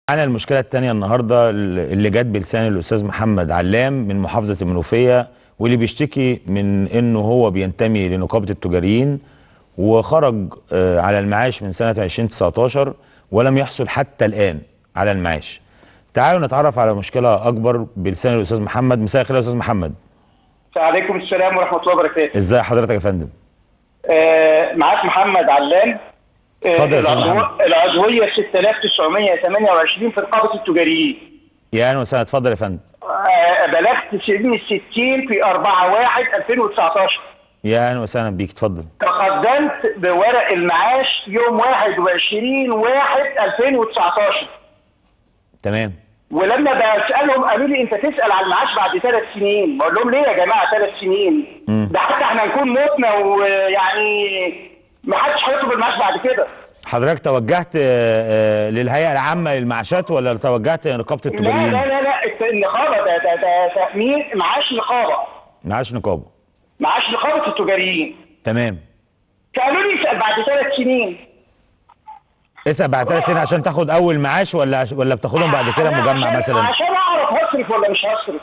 معانا المشكلة الثانية النهاردة اللي جت بلسان الأستاذ محمد علام من محافظة المنوفية واللي بيشتكي من إنه هو بينتمي لنقابة التجاريين وخرج آه، على المعاش من سنة 2019 ولم يحصل حتى الآن على المعاش. تعالوا نتعرف على مشكلة أكبر بلسان الأستاذ محمد، مساء الخير يا أستاذ محمد. وعليكم السلام ورحمة الله وبركاته. إزاي حضرتك يا فندم؟ آه معاك محمد علام آه، اتفضل يا أستاذ العضو- محمد. العضوية 6928 في نقابة التجاريين. يا أهلا وسهلا اتفضل يا فندم. آه بلغت سن الستين في 4 1 2019 يا أهلا وسهلا بيك اتفضل. تقدمت بورق المعاش يوم 21 1 2019 تمام. ولما بسالهم قالوا لي انت تسال على المعاش بعد ثلاث سنين بقول لهم ليه يا جماعه ثلاث سنين مم. ده حتى احنا نكون متنا ويعني ما حدش هيطلب المعاش بعد كده حضرتك توجهت آه، آه، للهيئة العامة للمعاشات ولا توجهت لنقابة لا التجاريين؟ لا لا لا الت- النقابه ده ده ده تامين معاش نقابه معاش نقابة. معاش نقابه التجاريين تمام. فقالوا لي اسال بعد ثلاث سنين اسأل بعد ثلاث سنين عشان تاخد أول معاش ولا عش- ولا بتاخدهم بعد كده أنا مجمع عشان- مثلا؟ عشان اعرف هصرف ولا مش هصرف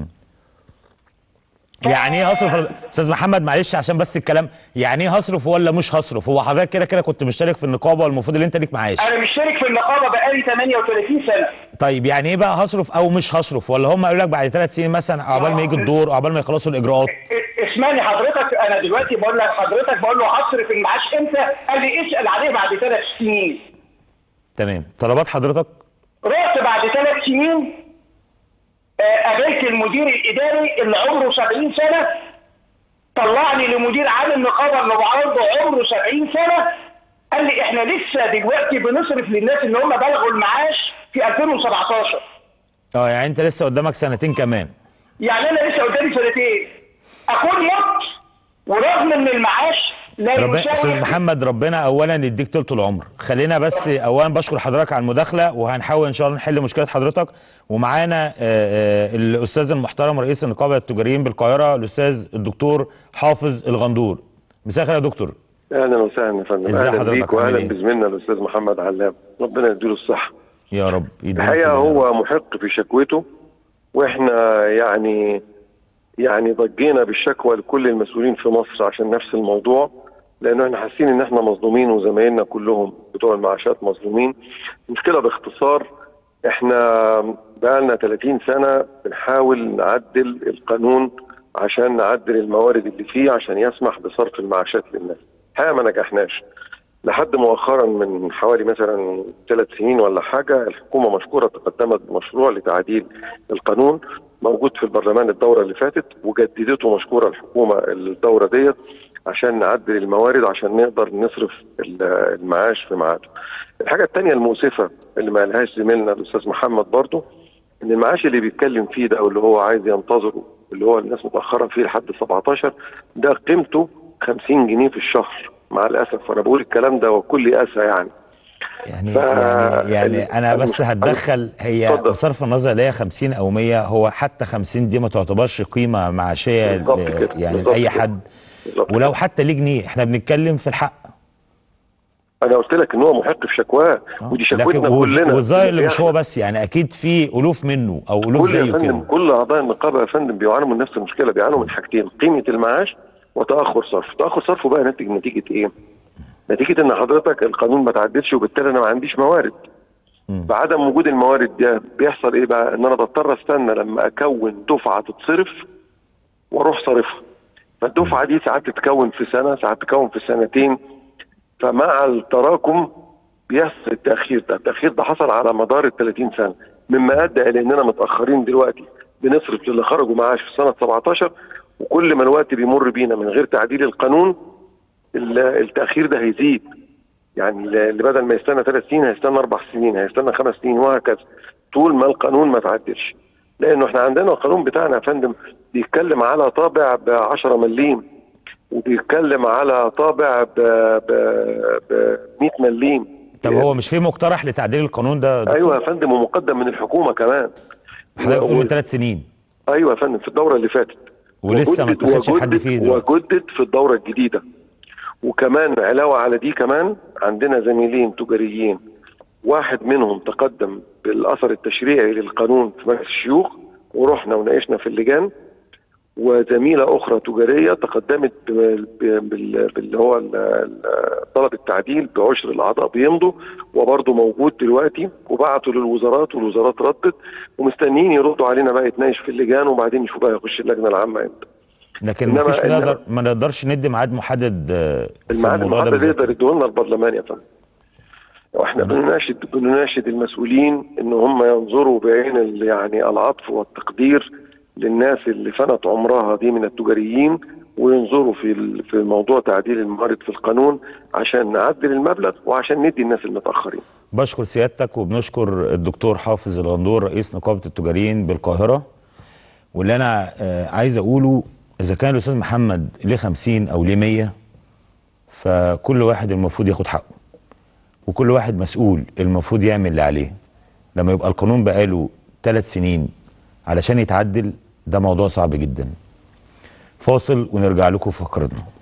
يعني ايه هصرف ولا- استاذ محمد معلش عشان بس الكلام يعني ايه هصرف ولا مش هصرف هو حضرتك كده كده كنت مشترك في النقابه والمفروض ان انت ليك معاش انا مشترك في النقابه بقالي 38 سنه طيب يعني ايه بقى هصرف او مش هصرف ولا هم قالوا لك بعد ثلاث سنين مثلا عقبال ما يجي الدور عقبال ما يخلصوا الاجراءات اسمعني حضرتك انا دلوقتي بقول لك حضرتك بقول له هصرف المعاش امتى؟ قال لي اسال عليه بعد ثلاث سنين. تمام طلبات حضرتك رحت بعد ثلاث سنين آه، قابلت المدير الاداري اللي عمره 70 سنه طلعني لمدير عام النقابه اللي برضه عمره 70 سنه قال لي احنا لسه دلوقتي بنصرف للناس اللي هم بلغوا المعاش في 2017 اه يعني انت لسه قدامك سنتين كمان يعني انا لسه قدامي سنتين اكون مت ورغم ان المعاش لا ربنا يساوي استاذ محمد ربنا اولا يديك طول العمر خلينا بس اولا بشكر حضرتك على المداخله وهنحاول ان شاء الله نحل مشكله حضرتك ومعانا آه، آه، الاستاذ المحترم رئيس النقابه التجاريين بالقاهره الاستاذ الدكتور حافظ الغندور مساء الخير يا دكتور اهلا وسهلا يا فندم ازاي اهلا حضرتك بيك عامل واهلا ايه؟ بزميلنا الاستاذ محمد علام ربنا يديله الصحه يا رب يديك الحقيقه كل هو محق في شكوته واحنا يعني يعني ضجينا بالشكوى لكل المسؤولين في مصر عشان نفس الموضوع لانه احنا حاسين ان احنا مظلومين وزمايلنا كلهم بتوع المعاشات مظلومين المشكله باختصار احنا بقالنا 30 سنه بنحاول نعدل القانون عشان نعدل الموارد اللي فيه عشان يسمح بصرف المعاشات للناس الحقيقه ما نجحناش لحد مؤخرا من حوالي مثلا ثلاث سنين ولا حاجه الحكومه مشكوره تقدمت بمشروع لتعديل القانون موجود في البرلمان الدوره اللي فاتت وجددته مشكوره الحكومه الدوره ديت عشان نعدل الموارد عشان نقدر نصرف ال- المعاش في ميعاده. الحاجه الثانيه المؤسفه اللي ما قالهاش زميلنا الاستاذ محمد برضه ان المعاش اللي بيتكلم فيه ده واللي هو عايز ينتظره اللي هو الناس متاخره فيه لحد 17 ده قيمته 50 جنيه في الشهر مع الاسف وانا بقول الكلام ده وكل اسى يعني يعني ف- يعني, يعني ال- انا بس الم- هتدخل هي اتفضل. بصرف النظر اللي هي 50 او 100 هو حتى 50 دي ما تعتبرش قيمه معاشيه بالظبط ل- كده، يعني بالظبط لاي كده. حد بالظبط ولو حتى ليه جنيه احنا بنتكلم في الحق انا قلت لك ان هو محق في شكواه ودي شكوتنا لكن وز- كلنا والظاهر اللي مش يعني هو بس يعني اكيد في الوف منه او الوف كل يا زيه فندم كده كل اعضاء النقابه يا فندم بيعانوا من نفس المشكله بيعانوا من حاجتين قيمه المعاش وتاخر صرف تاخر صرفه بقى ناتج نتيجه ايه نتيجه ان حضرتك القانون ما تعدلش وبالتالي انا ما عنديش موارد مم. بعدم وجود الموارد ده بيحصل ايه بقى ان انا بضطر استنى لما اكون دفعه تتصرف واروح صارفها فالدفعه دي ساعات تتكون في سنه ساعات تتكون في سنتين فمع التراكم بيحصل التاخير ده التاخير ده حصل على مدار ال 30 سنه مما ادى الى اننا متاخرين دلوقتي بنصرف للي خرجوا معاش في سنه 17 وكل ما الوقت بيمر بينا من غير تعديل القانون ال- التاخير ده هيزيد يعني اللي بدل ما يستنى ثلاث سنين هيستنى اربع سنين هيستنى خمس سنين وهكذا طول ما القانون ما تعدلش لانه احنا عندنا القانون بتاعنا يا فندم بيتكلم على طابع ب 10 مليم وبيتكلم على طابع ب ب ب 100 مليم طب هو مش في مقترح لتعديل القانون ده يا دكتور؟ ايوه يا فندم ومقدم من الحكومه كمان حضرتك بتقول و- من ثلاث سنين ايوه يا فندم في الدوره اللي فاتت ولسه ما وجدد- اتخذش حد وجدد- فيه دلوقتي وجدد في الدوره الجديده وكمان علاوه على دي كمان عندنا زميلين تجاريين واحد منهم تقدم بالاثر التشريعي للقانون في مجلس الشيوخ ورحنا وناقشنا في اللجان وزميله اخرى تجاريه تقدمت بال- بال- باللي هو ال- ال- طلب التعديل بعشر الاعضاء بيمضوا وبرضه موجود دلوقتي وبعتوا للوزارات والوزارات ردت ومستنيين يردوا علينا بقى يتناقش في اللجان وبعدين يشوف بقى يخش اللجنه العامه امتى لكن إنما- مفيش إنما- نقدر ما نقدرش ندي ميعاد محدد آه، في الميعاد الموضوع ده المحدد بالذات. يقدر يديه لنا البرلمان يا فندم واحنا بنناشد بنناشد المسؤولين ان هم ينظروا بعين ال- يعني العطف والتقدير للناس اللي فنت عمرها دي من التجاريين وينظروا في ال- في موضوع تعديل الموارد في القانون عشان نعدل المبلغ وعشان ندي الناس المتاخرين. بشكر سيادتك وبنشكر الدكتور حافظ الغندور رئيس نقابه التجاريين بالقاهره واللي انا آه، عايز اقوله اذا كان الاستاذ محمد ليه 50 او ليه 100 فكل واحد المفروض ياخد حقه وكل واحد مسؤول المفروض يعمل اللي عليه لما يبقى القانون بقاله ثلاث سنين علشان يتعدل ده موضوع صعب جدا فاصل ونرجع لكم في فقرتنا